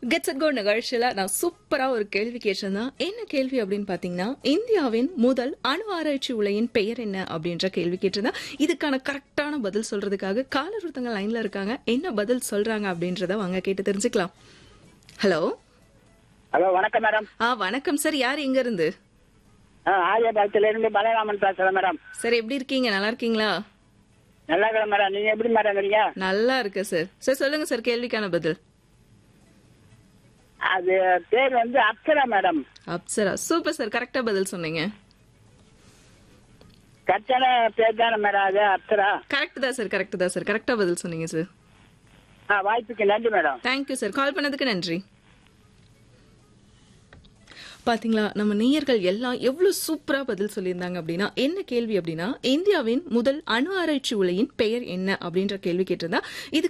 gets at கோ நிகழ்ச்சியில் நான் சூப்பராக ஒரு கேள்வி கேட்டிருந்தேன் என்ன கேள்வி அப்படின்னு பார்த்தீங்கன்னா இந்தியாவின் முதல் அணு ஆராய்ச்சி உலையின் பெயர் என்ன அப்படின்ற கேள்வி கேட்டிருந்தேன் இதுக்கான கரெக்டான பதில் சொல்றதுக்காக காலர் ஒருத்தங்க லைன்ல இருக்காங்க என்ன பதில் சொல்றாங்க அப்படின்றத வாங்க கேட்டு தெரிஞ்சுக்கலாம் ஹலோ ஹலோ வணக்கம் மேடம் ஆ வணக்கம் சார் யார் எங்க இருந்து ஆ ஆரியபாளத்துல இருந்து பலராமன் பேசுறேன் மேடம் சார் எப்படி இருக்கீங்க நல்லா இருக்கீங்களா நல்லா இருக்கிறேன் மேடம் நீங்க எப்படி மேடம் இருக்கீங்க நல்லா இருக்கு சார் சார் சொல்லுங்க சார் கேள்விக்கான பதில் அது பேர் வந்து Apsara madam Apsara super sir கரெக்டா பதில் சொன்னீங்க கரெக்டான பேர் தானே மேடம் அது அப்சரா கரெக்ட் தான் சார் கரெக்ட் தான் சார் கரெக்டா பதில் சொன்னீங்க சார் ஆ வாய்ப்புக்கு நன்றி மேடம் தேங்க்யூ சார் கால் பண்ணதுக்கு நன்றி பாத்தீங்களா நம்ம நேயர்கள் எல்லாம் எவ்வளவு சூப்பரா பதில் சொல்லியிருந்தாங்க அப்படின்னா என்ன கேள்வி அப்படின்னா இந்தியாவின் முதல் அணு ஆராய்ச்சி உலையின் பெயர் என்ன அப்படின்ற கேள்வி கேட்டிருந்தா இது